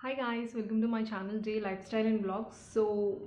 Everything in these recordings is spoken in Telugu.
Hi guys, welcome to my channel J Lifestyle and Vlogs. So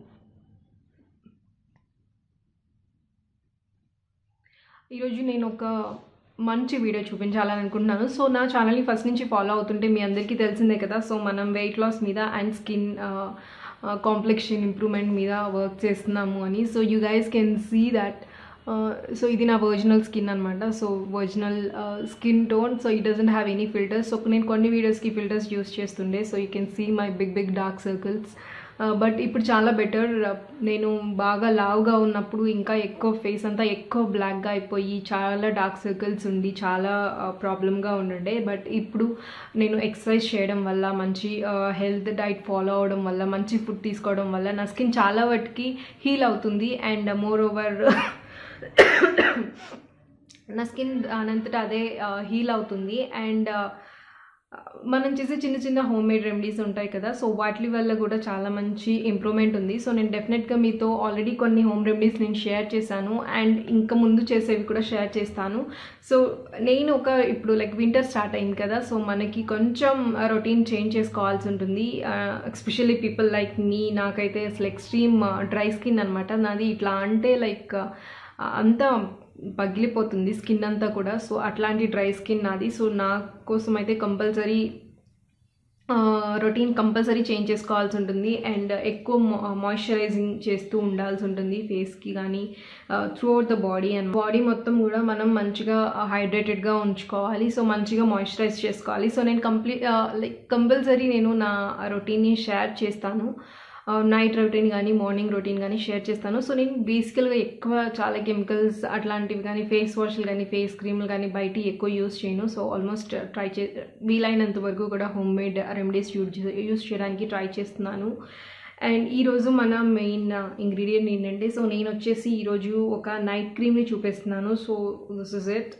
ఈరోజు నేను ఒక మంచి వీడియో చూపించాలని అనుకుంటున్నాను సో నా ఛానల్ని ఫస్ట్ నుంచి ఫాలో అవుతుంటే మీ అందరికీ తెలిసిందే కదా సో మనం వెయిట్ లాస్ మీద అండ్ స్కిన్ కాంప్లెక్షన్ ఇంప్రూవ్మెంట్ మీద వర్క్ చేస్తున్నాము అని so you guys can see that so ఇది నా ఒరిజినల్ స్కిన్ అనమాట so original skin tone so it doesn't have any filters so నేను కొన్ని వీడియోస్కి ఫిల్టర్స్ యూస్ చేస్తుండే so you can see my big big dark circles but ఇప్పుడు చాలా బెటర్ నేను బాగా లావుగా ఉన్నప్పుడు ఇంకా ఎక్కువ ఫేస్ అంతా ఎక్కువ బ్లాక్గా అయిపోయి చాలా డార్క్ సర్కిల్స్ ఉండి చాలా ప్రాబ్లమ్గా ఉండండే బట్ ఇప్పుడు నేను ఎక్సర్సైజ్ చేయడం వల్ల మంచి హెల్త్ డైట్ ఫాలో అవడం వల్ల మంచి ఫుడ్ తీసుకోవడం వల్ల నా స్కిన్ చాలా వాటికి హీల్ అవుతుంది అండ్ మోర్ ఓవర్ నా స్కిన్ అనంతటా అదే హీల్ అవుతుంది అండ్ మనం చేసే చిన్న చిన్న హోమ్ మేడ్ రెమెడీస్ ఉంటాయి కదా సో వాటి వల్ల కూడా చాలా మంచి ఇంప్రూవ్మెంట్ ఉంది సో నేను డెఫినెట్గా మీతో ఆల్రెడీ కొన్ని హోమ్ రెమెడీస్ నేను షేర్ చేశాను అండ్ ఇంకా ముందు చేసేవి కూడా షేర్ చేస్తాను సో నేను ఒక ఇప్పుడు లైక్ వింటర్ స్టార్ట్ అయింది కదా సో మనకి కొంచెం రొటీన్ చేంజ్ చేసుకోవాల్సి ఉంటుంది ఎస్పెషల్లీ పీపుల్ లైక్ మీ నాకైతే అసలు ఎక్స్ట్రీమ్ డ్రై స్కిన్ అనమాట నాది ఇట్లా అంటే లైక్ అంతా పగిలిపోతుంది స్కిన్ అంతా కూడా సో అట్లాంటి డ్రై స్కిన్ నాది సో నా కోసం అయితే కంపల్సరీ రొటీన్ కంపల్సరీ చేంజ్ చేసుకోవాల్సి ఉంటుంది అండ్ ఎక్కువ మాయిశ్చరైజింగ్ చేస్తూ ఉండాల్సి ఉంటుంది ఫేస్కి కానీ throughout the body and body మొత్తం కూడా మనం మంచిగా హైడ్రేటెడ్గా ఉంచుకోవాలి సో మంచిగా మాయిశ్చరైజ్ చేసుకోవాలి సో నేను కంప్లీట్ లైక్ కంపల్సరీ నేను నా రొటీన్ని షేర్ చేస్తాను నైట్ రొటీన్ కానీ మార్నింగ్ రొటీన్ కానీ షేర్ చేస్తాను సో నేను బేసికల్గా ఎక్కువ చాలా కెమికల్స్ అట్లాంటివి కానీ ఫేస్ వాష్లు కానీ ఫేస్ క్రీమ్లు కానీ బయట ఎక్కువ యూస్ చేయను సో ఆల్మోస్ట్ ట్రై చే వీలైనంత వరకు కూడా homemade remedies use use చేయడానికి ట్రై చేస్తున్నాను అండ్ ఈరోజు మన మెయిన్ ఇంగ్రీడియంట్ ఏంటంటే సో నేను వచ్చేసి ఈరోజు ఒక నైట్ క్రీమ్ని చూపిస్తున్నాను సో దిస్ ఇస్ ఇట్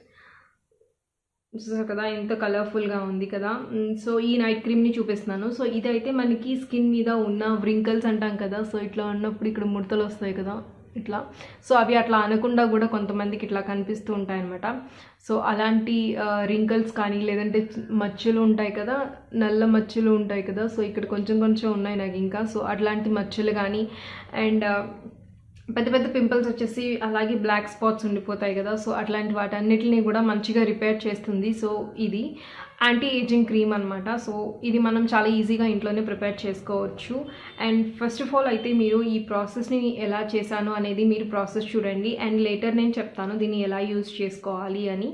చూసారు కదా ఎంత కలర్ఫుల్గా ఉంది కదా సో ఈ నైట్ క్రీమ్ని చూపిస్తున్నాను సో ఇదైతే మనకి స్కిన్ మీద ఉన్న వ్రింకల్స్ అంటాం కదా సో ఇట్లా ఉన్నప్పుడు ఇక్కడ ముడతలు వస్తాయి కదా ఇట్లా సో అవి అట్లా అనకుండా కూడా కొంతమందికి ఇట్లా కనిపిస్తూ ఉంటాయి అనమాట సో అలాంటి రింకల్స్ కానీ లేదంటే మచ్చలు ఉంటాయి కదా నల్ల మచ్చలు ఉంటాయి కదా సో ఇక్కడ కొంచెం కొంచెం ఉన్నాయి నాకు ఇంకా సో అట్లాంటి మచ్చలు కానీ అండ్ పెద్ద పెద్ద పింపుల్స్ వచ్చేసి అలాగే బ్లాక్ స్పాట్స్ ఉండిపోతాయి కదా సో అట్లాంటి వాటన్నిటిని కూడా మంచిగా రిపేర్ చేస్తుంది సో ఇది యాంటీ ఏజింగ్ క్రీమ్ అనమాట సో ఇది మనం చాలా ఈజీగా ఇంట్లోనే ప్రిపేర్ చేసుకోవచ్చు అండ్ ఫస్ట్ ఆఫ్ ఆల్ అయితే మీరు ఈ ప్రాసెస్ని ఎలా చేశాను అనేది మీరు ప్రాసెస్ చూడండి అండ్ లేటర్ నేను చెప్తాను దీన్ని ఎలా యూజ్ చేసుకోవాలి అని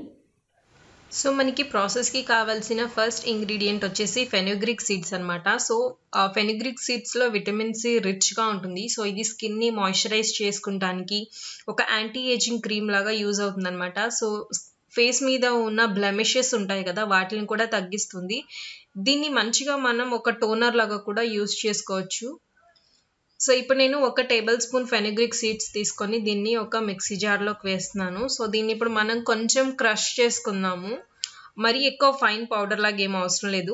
సో మనకి ప్రాసెస్కి కావాల్సిన ఫస్ట్ ఇంగ్రీడియంట్ వచ్చేసి ఫెనుగ్రిక్ సీడ్స్ అనమాట సో ఫెనుగ్రిక్ సీడ్స్లో విటమిన్ సి రిచ్గా ఉంటుంది సో ఇది స్కిన్ని మాయిశ్చరైజ్ చేసుకుంటానికి ఒక యాంటీ ఏజింగ్ క్రీమ్ లాగా యూజ్ అవుతుంది అనమాట సో ఫేస్ మీద ఉన్న బ్లెమిషెస్ ఉంటాయి కదా వాటిని కూడా తగ్గిస్తుంది దీన్ని మంచిగా మనం ఒక టోనర్ లాగా కూడా యూజ్ చేసుకోవచ్చు సో ఇప్పుడు నేను ఒక టేబుల్ స్పూన్ ఫెనిగ్రిక్ సీడ్స్ తీసుకొని దీన్ని ఒక మిక్సీ జార్లోకి వేస్తున్నాను సో దీన్ని ఇప్పుడు మనం కొంచెం క్రష్ చేసుకుందాము మరీ ఎక్కువ ఫైన్ పౌడర్ లాగా ఏం అవసరం లేదు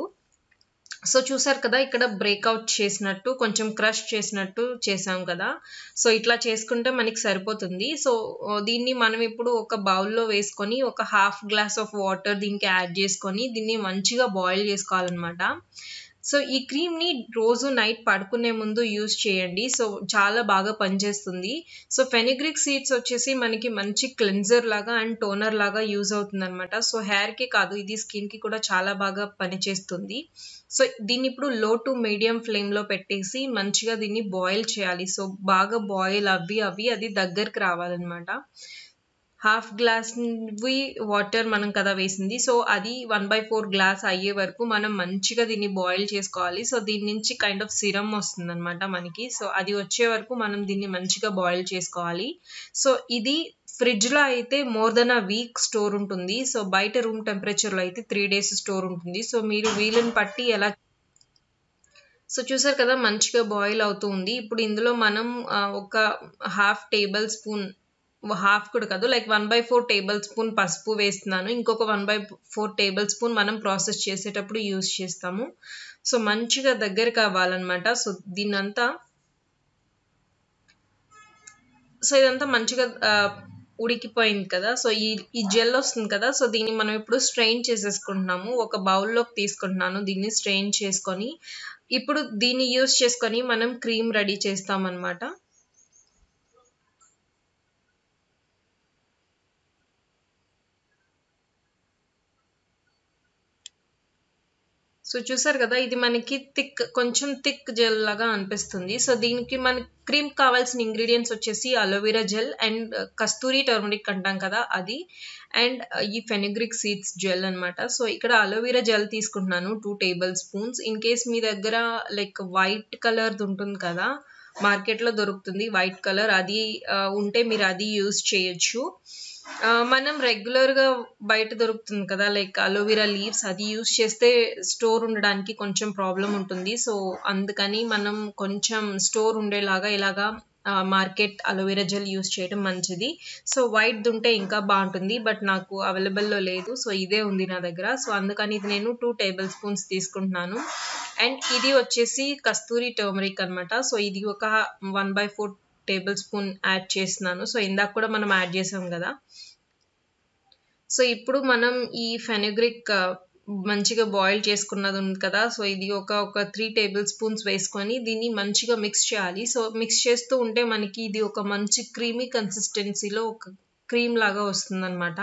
సో చూసారు కదా ఇక్కడ బ్రేక్అవుట్ చేసినట్టు కొంచెం క్రష్ చేసినట్టు చేసాం కదా సో ఇట్లా చేసుకుంటే మనకి సరిపోతుంది సో దీన్ని మనం ఇప్పుడు ఒక బౌల్లో వేసుకొని ఒక హాఫ్ గ్లాస్ ఆఫ్ వాటర్ దీనికి యాడ్ చేసుకొని దీన్ని మంచిగా బాయిల్ చేసుకోవాలన్నమాట సో ఈ క్రీమ్ని రోజు నైట్ పడుకునే ముందు యూజ్ చేయండి సో చాలా బాగా పనిచేస్తుంది సో ఫెనిగ్రిక్ సీడ్స్ వచ్చేసి మనకి మంచి క్లెన్జర్ లాగా అండ్ టోనర్ లాగా యూజ్ అవుతుంది అనమాట సో హెయిర్కి కాదు ఇది స్కిన్కి కూడా చాలా బాగా పనిచేస్తుంది సో దీన్ని ఇప్పుడు లో టు మీడియం ఫ్లేమ్లో పెట్టేసి మంచిగా దీన్ని బాయిల్ చేయాలి సో బాగా బాయిల్ అవి అవి అది దగ్గరికి రావాలన్నమాట హాఫ్ గ్లాస్ వాటర్ మనం కదా వేసింది సో అది వన్ బై ఫోర్ గ్లాస్ అయ్యే వరకు మనం మంచిగా దీన్ని బాయిల్ చేసుకోవాలి సో దీని నుంచి కైండ్ ఆఫ్ సిరమ్ వస్తుంది అనమాట మనకి సో అది వచ్చే వరకు మనం దీన్ని మంచిగా బాయిల్ చేసుకోవాలి సో ఇది ఫ్రిడ్జ్లో అయితే more than a week store ఉంటుంది సో బయట రూమ్ టెంపరేచర్లో అయితే త్రీ డేస్ స్టోర్ ఉంటుంది సో మీరు వీలుని పట్టి ఎలా సో చూసారు కదా మంచిగా బాయిల్ అవుతూ ఉంది ఇప్పుడు ఇందులో మనం ఒక హాఫ్ టేబుల్ స్పూన్ హాఫ్ కూడా కాదు like one by four tablespoon పసుపు వేస్తున్నాను ఇంకొక one by four tablespoon మనం ప్రాసెస్ చేసేటప్పుడు యూజ్ చేస్తాము సో మంచిగా దగ్గర కావాలన్నమాట సో దీన్నంతా సో ఇదంతా మంచిగా ఉడికిపోయింది కదా సో ఈ ఈ జెల్ వస్తుంది కదా సో దీన్ని మనం ఇప్పుడు స్ట్రెయిన్ చేసేసుకుంటున్నాము ఒక బౌల్లోకి తీసుకుంటున్నాను దీన్ని స్ట్రెయిన్ చేసుకొని ఇప్పుడు దీన్ని యూస్ చేసుకొని మనం క్రీమ్ రెడీ చేస్తామన్నమాట సో చూసారు కదా ఇది మనకి థిక్ కొంచెం థిక్ జెల్ లాగా అనిపిస్తుంది సో దీనికి మన క్రీమ్ కావాల్సిన ఇంగ్రీడియంట్స్ వచ్చేసి aloe vera gel and kasturi turmeric అంటాం కదా అది అండ్ ఈ ఫెనిగ్రిక్ సీడ్స్ జెల్ అనమాట సో ఇక్కడ అలోవెరా జెల్ తీసుకుంటున్నాను two tablespoons in case మీ దగ్గర లైక్ వైట్ కలర్ది ఉంటుంది కదా మార్కెట్లో దొరుకుతుంది వైట్ కలర్ అది ఉంటే మీరు అది యూస్ చేయొచ్చు మనం రెగ్యులర్గా బయట దొరుకుతుంది కదా లైక్ అలోవెరా లీవ్స్ అది యూస్ చేస్తే స్టోర్ ఉండడానికి కొంచెం ప్రాబ్లం ఉంటుంది సో అందుకని మనం కొంచెం స్టోర్ ఉండేలాగా ఇలాగా మార్కెట్ అలోవెరా జెల్ యూస్ చేయడం మంచిది సో వైట్ ఉంటే ఇంకా బాగుంటుంది బట్ నాకు అవైలబుల్లో లేదు సో ఇదే ఉంది నా దగ్గర సో అందుకని ఇది నేను టూ టేబుల్ స్పూన్స్ తీసుకుంటున్నాను అండ్ ఇది వచ్చేసి కస్తూరి టర్మరిక్ అనమాట సో ఇది ఒక one by four tablespoon add చేస్తున్నాను సో ఇందాక కూడా మనం యాడ్ చేసాం కదా సో ఇప్పుడు మనం ఈ ఫెనగ్రిక్ మంచిగా బాయిల్ చేసుకున్నది ఉంది కదా సో ఇది ఒక ఒక త్రీ టేబుల్ స్పూన్స్ వేసుకొని దీన్ని మంచిగా మిక్స్ చేయాలి సో మిక్స్ చేస్తూ ఉంటే మనకి ఇది ఒక మంచి క్రీమీ కన్సిస్టెన్సీలో ఒక క్రీమ్ లాగా వస్తుందన్నమాట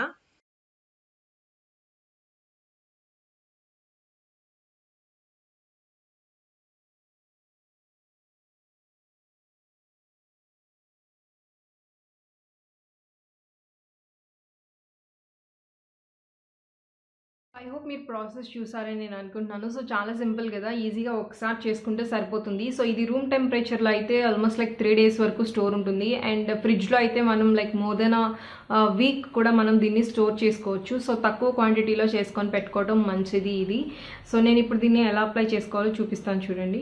ఐ హోప్ మీరు ప్రాసెస్ చూసారని నేను అనుకుంటున్నాను సో చాలా సింపుల్ కదా ఈజీగా ఒకసారి చేసుకుంటే సరిపోతుంది సో ఇది రూమ్ టెంపరేచర్లో అయితే ఆల్మోస్ట్ లైక్ త్రీ డేస్ వరకు స్టోర్ ఉంటుంది అండ్ ఫ్రిడ్జ్లో అయితే మనం లైక్ మోర్ దెన్ వీక్ కూడా మనం దీన్ని స్టోర్ చేసుకోవచ్చు సో తక్కువ క్వాంటిటీలో చేసుకొని పెట్టుకోవడం మంచిది ఇది సో నేను ఇప్పుడు దీన్ని ఎలా అప్లై చేసుకోవాలో చూపిస్తాను చూడండి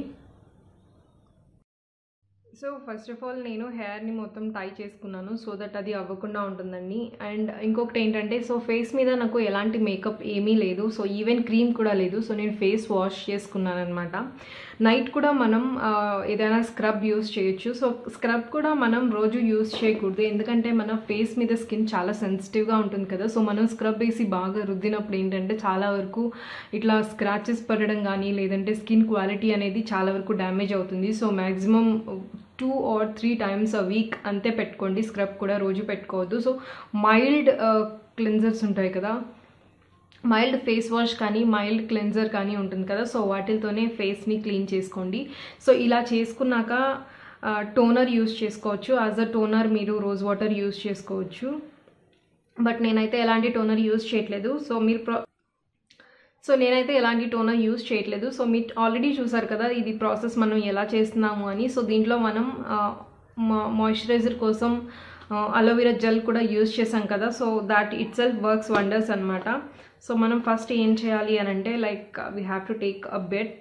సో ఫస్ట్ ఆఫ్ ఆల్ నేను హెయిర్ని మొత్తం టై చేసుకున్నాను సో దట్ అది అవ్వకుండా ఉంటుందండి అండ్ ఇంకొకటి ఏంటంటే సో ఫేస్ మీద నాకు ఎలాంటి మేకప్ ఏమీ లేదు సో ఈవెన్ క్రీమ్ కూడా లేదు సో నేను ఫేస్ వాష్ చేసుకున్నాను అనమాట నైట్ కూడా మనం ఏదైనా స్క్రబ్ యూస్ చేయొచ్చు సో స్క్రబ్ కూడా మనం రోజు యూస్ చేయకూడదు ఎందుకంటే మన ఫేస్ మీద స్కిన్ చాలా సెన్సిటివ్గా ఉంటుంది కదా సో మనం స్క్రబ్ వేసి బాగా రుద్దినప్పుడు ఏంటంటే చాలా వరకు ఇట్లా స్క్రాచెస్ పడడం కానీ లేదంటే స్కిన్ క్వాలిటీ అనేది చాలా వరకు డ్యామేజ్ అవుతుంది so maximum two or three times a week అంతే పెట్టుకోండి స్క్రబ్ కూడా రోజు పెట్టుకోవద్దు సో మైల్డ్ క్లెన్జర్స్ ఉంటాయి కదా మైల్డ్ ఫేస్ వాష్ కానీ మైల్డ్ క్లెన్జర్ కానీ ఉంటుంది కదా సో వాటితోనే ఫేస్ని క్లీన్ చేసుకోండి సో ఇలా చేసుకున్నాక టోనర్ యూస్ చేసుకోవచ్చు యాజ్ అ టోనర్ మీరు రోజ్ వాటర్ యూస్ చేసుకోవచ్చు బట్ నేనైతే ఎలాంటి టోనర్ యూస్ చేయట్లేదు సో మీరు ప్రో సో నేనైతే ఎలాంటి టోనర్ యూస్ చేయట్లేదు సో మీరు ఆల్రెడీ చూసారు కదా ఇది ప్రాసెస్ మనం ఎలా చేస్తున్నాము అని సో దీంట్లో మనం మాయిశ్చరైజర్ కోసం అలోవెరా జెల్ కూడా యూస్ చేసాం కదా so that itself works wonders అనమాట సో మనం ఫస్ట్ ఏం చేయాలి అని అంటే like we have to take a bet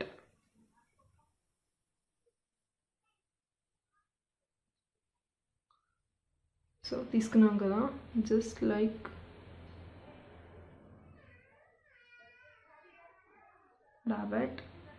so తీసుకున్నాం కదా జస్ట్ లైక్ రాబట్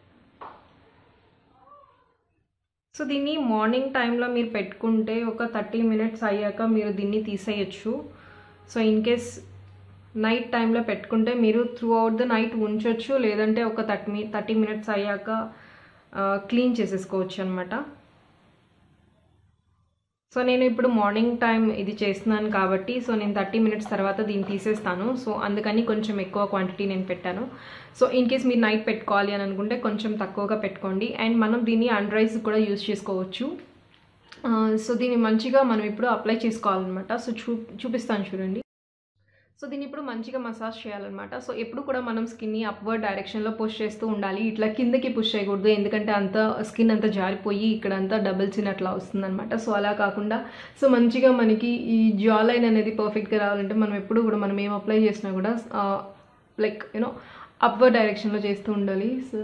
సో దీన్ని మార్నింగ్ టైంలో మీరు పెట్టుకుంటే ఒక థర్టీ మినిట్స్ అయ్యాక మీరు దీన్ని తీసేయచ్చు సో ఇన్ కేస్ నైట్ టైంలో పెట్టుకుంటే మీరు త్రూ అవుట్ ద నైట్ ఉంచవచ్చు లేదంటే ఒక థర్టీ థర్టీ మినిట్స్ అయ్యాక క్లీన్ చేసేసుకోవచ్చు అనమాట సో నేను ఇప్పుడు మార్నింగ్ టైం ఇది చేస్తున్నాను కాబట్టి సో నేను థర్టీ మినిట్స్ తర్వాత దీన్ని తీసేస్తాను సో అందుకని కొంచెం ఎక్కువ క్వాంటిటీ నేను పెట్టాను సో ఇన్ కేస్ మీరు నైట్ పెట్టుకోవాలి అని అనుకుంటే కొంచెం తక్కువగా పెట్టుకోండి అండ్ మనం దీన్ని అండ్ రైస్ కూడా యూస్ చేసుకోవచ్చు సో దీన్ని మంచిగా మనం ఇప్పుడు అప్లై చేసుకోవాలన్నమాట సో చూ చూపిస్తాను చూడండి సో దీన్ని ఇప్పుడు మంచిగా మసాజ్ చేయాలన్నమాట సో ఎప్పుడు కూడా మనం స్కిన్ని అప్వర్డ్ డైరెక్షన్లో పుష్ చేస్తూ ఉండాలి ఇట్లా కిందకి పుష్ చేయకూడదు ఎందుకంటే అంత స్కిన్ అంతా జారిపోయి ఇక్కడ అంతా డబుల్ చిన్ అట్లా వస్తుందన్నమాట సో అలా కాకుండా సో మంచిగా మనకి ఈ జా లైన్ అనేది పర్ఫెక్ట్గా రావాలంటే మనం ఎప్పుడు కూడా మనం ఏం అప్లై చేసినా కూడా లైక్ యూనో అప్వర్డ్ డైరెక్షన్లో చేస్తూ ఉండాలి సో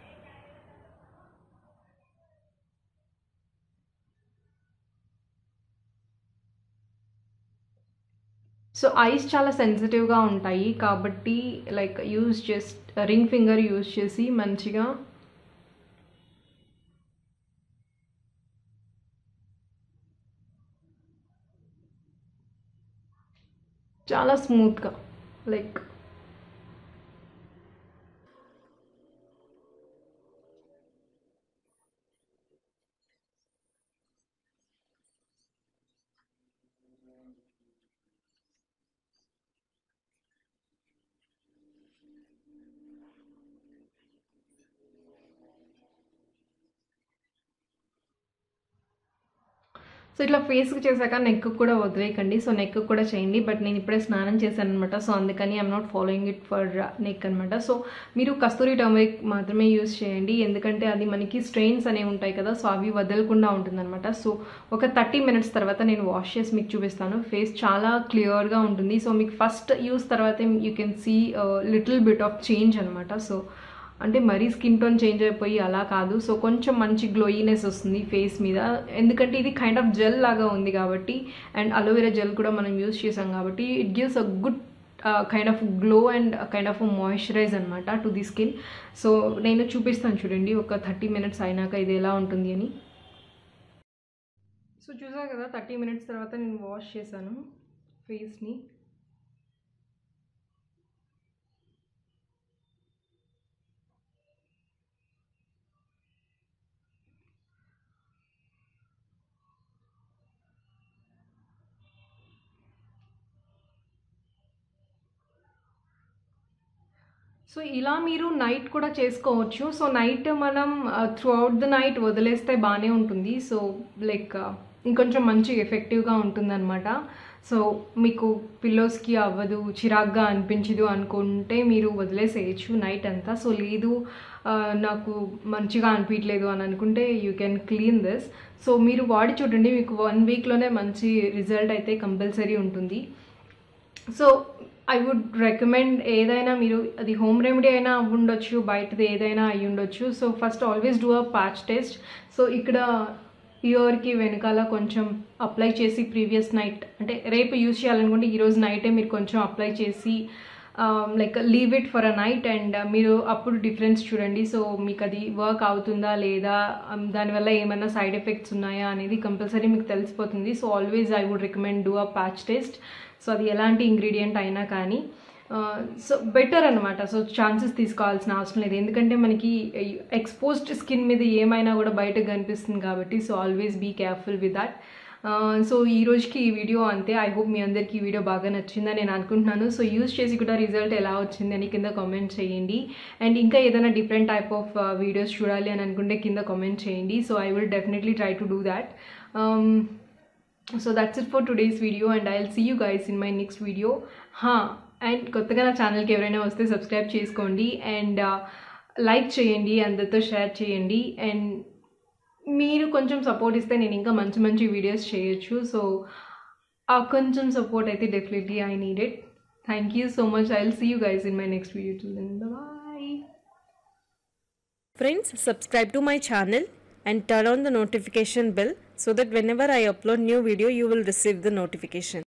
సో ఐస్ చాలా సెన్సిటివ్గా ఉంటాయి కాబట్టి like use just ring finger use చేసి మంచిగా చాలా స్మూత్గా లైక్ సో ఇట్లా ఫేస్కి చేశాక నెక్ కూడా వదిలేయకండి సో నెక్ కూడా చేయండి బట్ నేను ఇప్పుడే స్నానం చేశాను అనమాట సో అందుకని I'm not following it for neck అనమాట సో మీరు కస్తూరి టర్మరిక్ మాత్రమే యూస్ చేయండి ఎందుకంటే అది మనకి స్ట్రెయిన్స్ అనేవి ఉంటాయి కదా సో అవి వదలకుండా ఉంటుందన్నమాట సో ఒక థర్టీ మినిట్స్ తర్వాత నేను వాష్ చేసి మీకు చూపిస్తాను ఫేస్ చాలా క్లియర్గా ఉంటుంది సో మీకు ఫస్ట్ యూస్ తర్వాత you can see little bit of change అనమాట సో అంటే మరీ స్కిన్ టోన్ చేంజ్ అయిపోయి అలా కాదు సో కొంచెం మంచి గ్లోయినెస్ వస్తుంది ఫేస్ మీద ఎందుకంటే ఇది కైండ్ ఆఫ్ జెల్ లాగా ఉంది కాబట్టి అండ్ అలోవెరా జెల్ కూడా మనం యూస్ చేసాం కాబట్టి it gives a good kind of glow and kind of moisturise అనమాట టు ది స్కిన్ సో నేను చూపిస్తాను చూడండి ఒక థర్టీ మినిట్స్ అయినాక ఇది ఎలా ఉంటుంది అని సో చూసా కదా థర్టీ మినిట్స్ తర్వాత నేను వాష్ చేశాను ఫేస్ని సో ఇలా మీరు నైట్ కూడా చేసుకోవచ్చు సో నైట్ మనం త్రూ అవుట్ ద నైట్ వదిలేస్తే బాగానే ఉంటుంది సో లైక్ ఇంకొంచెం మంచి ఎఫెక్టివ్గా ఉంటుందన్నమాట సో మీకు పిల్లోస్కి అవ్వదు చిరాగ్గా అనిపించదు అనుకుంటే మీరు వదిలేసేయచ్చు నైట్ అంతా సో లేదు ఆ, నాకు మంచిగా అనిపించలేదు అని అనుకుంటే you can clean this so మీరు వాడి చూడండి మీకు వన్ వీక్లోనే మంచి రిజల్ట్ అయితే కంపల్సరీ ఉంటుంది సో ఐ వుడ్ రికమెండ్ ఏదైనా మీరు అది హోమ్ రెమెడీ అయినా అవి ఉండొచ్చు బయటది ఏదైనా అయి ఉండొచ్చు so first always do a patch test so ఇక్కడ ఇయర్కి వెనకాల కొంచెం అప్లై చేసి ప్రీవియస్ నైట్ అంటే రేపు యూజ్ చేయాలనుకుంటే ఈరోజు నైటే మీరు కొంచెం అప్లై చేసి like leave it for a night and మీరు అప్పుడు డిఫరెన్స్ చూడండి సో మీకు అది వర్క్ అవుతుందా లేదా um, దానివల్ల ఏమైనా సైడ్ ఎఫెక్ట్స్ ఉన్నాయా అనేది కంపల్సరీ మీకు తెలిసిపోతుంది so always I would recommend do a patch test so అది ఎలాంటి ఇంగ్రీడియంట్ అయినా కానీ సో బెటర్ అనమాట సో ఛాన్సెస్ తీసుకోవాల్సిన అవసరం లేదు ఎందుకంటే మనకి ఎక్స్పోజ్డ్ స్కిన్ మీద ఏమైనా కూడా బయటకు కనిపిస్తుంది కాబట్టి so always be careful with that so ఈ రోజుకి ఈ వీడియో అంతే ఐ హోప్ మీ అందరికీ ఈ వీడియో బాగా నచ్చిందని నేను అనుకుంటున్నాను సో యూస్ చేసి కూడా రిజల్ట్ ఎలా వచ్చింది అని కింద కామెంట్ చేయండి అండ్ ఇంకా ఏదైనా డిఫరెంట్ టైప్ ఆఫ్ వీడియోస్ చూడాలి అని అనుకుంటే కింద కామెంట్ చేయండి so I will definitely try to do that so that's it for today's video and I will see you guys in my next video హా అండ్ కొత్తగా నా ఛానల్కి ఎవరైనా వస్తే సబ్స్క్రైబ్ చేసుకోండి అండ్ లైక్ చేయండి అందరితో షేర్ చేయండి అండ్ మీరు కొంచెం సపోర్ట్ ఇస్తే నేను ఇంకా మంచి మంచి వీడియోస్ చేయొచ్చు సో ఆ కొంచెం సపోర్ట్ అయితే definitely I need it thank you so much I will see you guys in my next video to then bye Friends, subscribe to my channel and turn on the notification bell so that whenever I upload new video you will receive the notification.